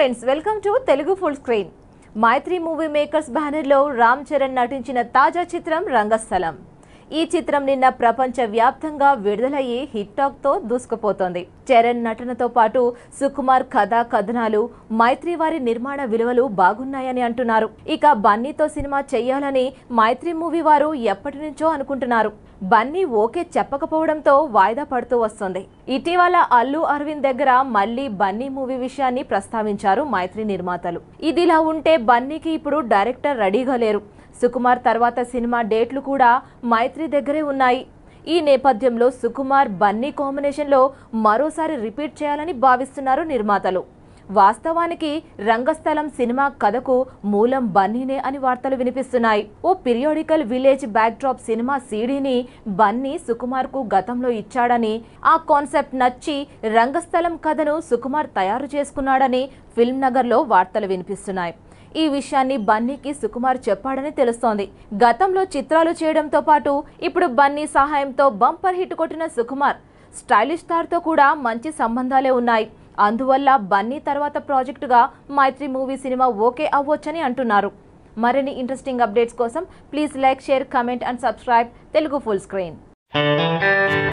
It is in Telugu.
friends welcome to Telugu full screen Mythri movie makers బ్యానర్లో రామ్ చరణ్ నటించిన తాజా చిత్రం రంగస్థలం ఈ చిత్రం నిన్న ప్రపంచ వ్యాప్తంగా విడుదలయ్యి హిట్ టాక్ తో దూసుకుపోతోంది చరణ్ నటనతో పాటు సుకుమార్ కథా కథనాలు మైత్రి వారి నిర్మాణ విలువలు బాగున్నాయని అంటున్నారు ఇక బన్నీతో సినిమా చెయ్యాలని మైత్రి మూవీ వారు ఎప్పటి నుంచో అనుకుంటున్నారు బన్నీ ఓకే చెప్పకపోవడంతో వాయిదా పడుతూ వస్తుంది ఇటీవల అల్లు అరవింద్ దగ్గర మళ్ళీ బన్నీ మూవీ విషయాన్ని ప్రస్తావించారు మైత్రి నిర్మాతలు ఇదిలా ఉంటే బన్నీకి ఇప్పుడు డైరెక్టర్ రెడీగా లేరు సుకుమార్ తర్వాత సినిమా డేట్లు కూడా మైత్రి దగ్గరే ఉన్నాయి ఈ నేపథ్యంలో సుకుమార్ బన్నీ కాంబినేషన్లో మరోసారి రిపీట్ చేయాలని భావిస్తున్నారు నిర్మాతలు వాస్తవానికి రంగస్థలం సినిమా కథకు మూలం బన్నీనే అని వార్తలు వినిపిస్తున్నాయి ఓ పీరియాడికల్ విలేజ్ బ్యాక్డ్రాప్ సినిమా సీడీని బన్నీ సుకుమార్ కు గతంలో ఇచ్చాడని ఆ కాన్సెప్ట్ నచ్చి రంగస్థలం కథను సుకుమార్ తయారు చేసుకున్నాడని ఫిల్మ్ నగర్లో వార్తలు వినిపిస్తున్నాయి ఈ విషయాన్ని బన్నీకి సుకుమార్ చెప్పాడని తెలుస్తోంది గతంలో చిత్రాలు చేయడంతో పాటు ఇప్పుడు బన్నీ సహాయంతో బంపర్ హిట్ కొట్టిన సుకుమార్ స్టైలిష్ స్టార్తో కూడా మంచి సంబంధాలే ఉన్నాయి అందువల్ల బన్నీ తర్వాత ప్రాజెక్టుగా మైత్రి మూవీ సినిమా ఓకే అవ్వొచ్చని అంటున్నారు మరిన్ని ఇంట్రెస్టింగ్ అప్డేట్స్ కోసం please like share comment and subscribe Telugu full screen